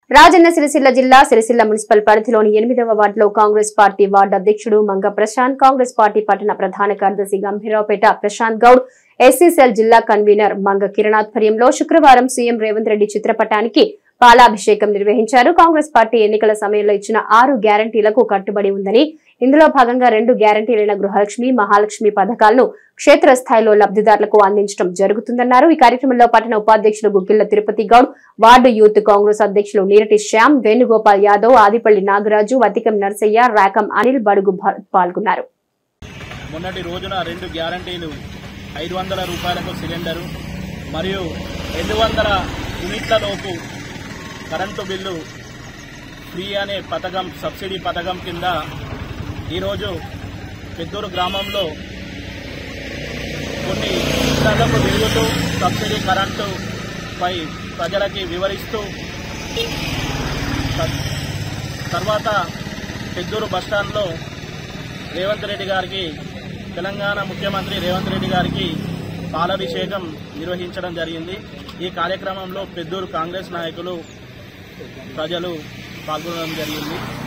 రాజన్న సిరిసిల్ల జిల్లా సిరిసిల్ల మున్సిపల్ పరిధిలోని ఎనిమిదవ వార్డులో కాంగ్రెస్ పార్టీ వార్డు అధ్యక్షుడు మంగ ప్రశాంత్ కాంగ్రెస్ పార్టీ పట్టణ ప్రధాన కార్యదర్శి గంభీరావుపేట ప్రశాంత్ గౌడ్ ఎస్సీసెల్ జిల్లా కన్వీనర్ మంగ కిరణ్ ఆధ్వర్యంలో శుక్రవారం సీఎం రేవంత్ రెడ్డి చిత్రపటానికి పాలాభిషేకం నిర్వహించారు కాంగ్రెస్ పార్టీ ఎన్నికల సమయంలో ఇచ్చిన ఆరు గ్యారంటీలకు కట్టుబడి ఉందని ఇందులో భాగంగా రెండు గ్యారంటీలైన గృహలక్ష్మి మహాలక్ష్మి పథకాలను క్షేత్రస్థాయిలో లబ్ధిదారులకు అందించడం జరుగుతుందన్నారు ఈ కార్యక్రమంలో పట్టణ ఉపాధ్యక్షులు గుగ్గిళ్ల తిరుపతి గౌడ్ వార్డు యూత్ కాంగ్రెస్ అధ్యక్షులు నీరటి శ్యామ్ వేణుగోపాల్ యాదవ్ ఆదిపల్లి నాగరాజు వతికం నర్సయ్య రాకం అనిల్ బడుగు భరత్ పాల్గొన్నారు మొన్నటి రోజున రెండు గ్యారంటీలు ఐదు వందల రూపాయలకు సిలిండరు మరియు రెండు వందల యూనిట్ల లోపు కరెంటు బిల్లు ఫ్రీ అనే పథకం సబ్సిడీ పథకం కింద ఈరోజు పెద్దూరు గ్రామంలో కొన్ని ఇళ్లకు వెలుగుతూ సబ్సిడీ కరెంటు పై ప్రజలకి వివరిస్తూ త- తర్వాత పెద్దూరు బస్టాండ్లో రేవంత్ రెడ్డి గారికి తెలంగాణ ముఖ్యమంత్రి రేవంత్ రెడ్డి గారికి పాలాభిషేకం నిర్వహించడం జరిగింది ఈ కార్యక్రమంలో పెద్దూరు కాంగ్రెస్ నాయకులు ప్రజలు పాల్గొనడం జరిగింది